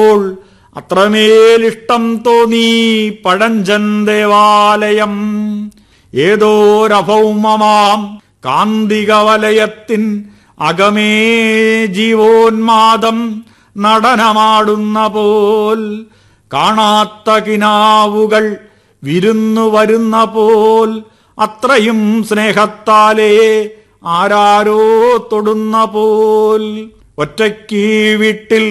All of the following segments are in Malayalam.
കണ്ടപ്പോൾ അത്രമേലിഷ്ടം തോന്നി പഴഞ്ചൻ ദേവാലയം ഏതോരഭൗമമാം കാന്തിക വലയത്തിൻ അകമേ ജീവോന്മാദം നടനമാടുന്ന പോൽ കാണാത്ത കിനാവുകൾ വിരുന്നു വരുന്ന പോൽ അത്രയും സ്നേഹത്താലേ ആരാരോ തൊടുന്ന പോൽ ഒറ്റയ്ക്ക് വീട്ടിൽ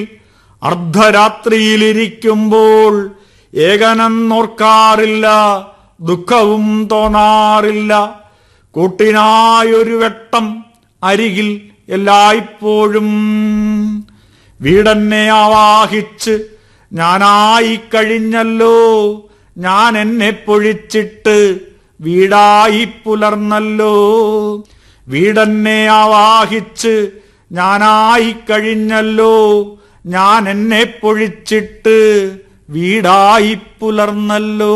അർദ്ധരാത്രിയിലിരിക്കുമ്പോൾ ഏകനെന്നോർക്കാറില്ല ദുഃഖവും തോന്നാറില്ല കൂട്ടിനായൊരു വെട്ടം അരികിൽ എല്ലായ്പ്പോഴും വീടെന്നെ ആവാഹിച്ച് ഞാനായി കഴിഞ്ഞല്ലോ ഞാൻ എന്നെ പൊഴിച്ചിട്ട് വീടായി പുലർന്നല്ലോ വീടെന്നെ ആവാഹിച്ച് ഞാനായി കഴിഞ്ഞല്ലോ ഞാൻ എന്നെ പൊഴിച്ചിട്ട് വീടായി പുലർന്നല്ലോ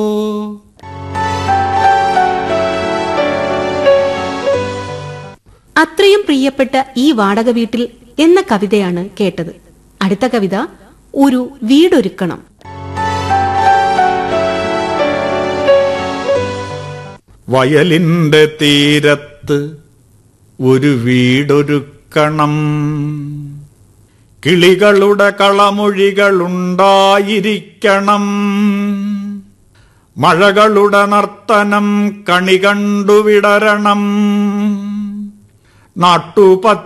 അത്രയും പ്രിയപ്പെട്ട ഈ വാടക വീട്ടിൽ എന്ന കവിതയാണ് കേട്ടത് അടുത്ത കവിത ഒരു വീടൊരുക്കണം വയലിന്റെ തീരത്ത് ഒരു വീടൊരുക്കണം കിളികളുടെ കളമൊഴികളുണ്ടായിരിക്കണം മഴകളുടെ നർത്തനം കണി കണ്ടുവിടരണം നാട്ടുപച്ച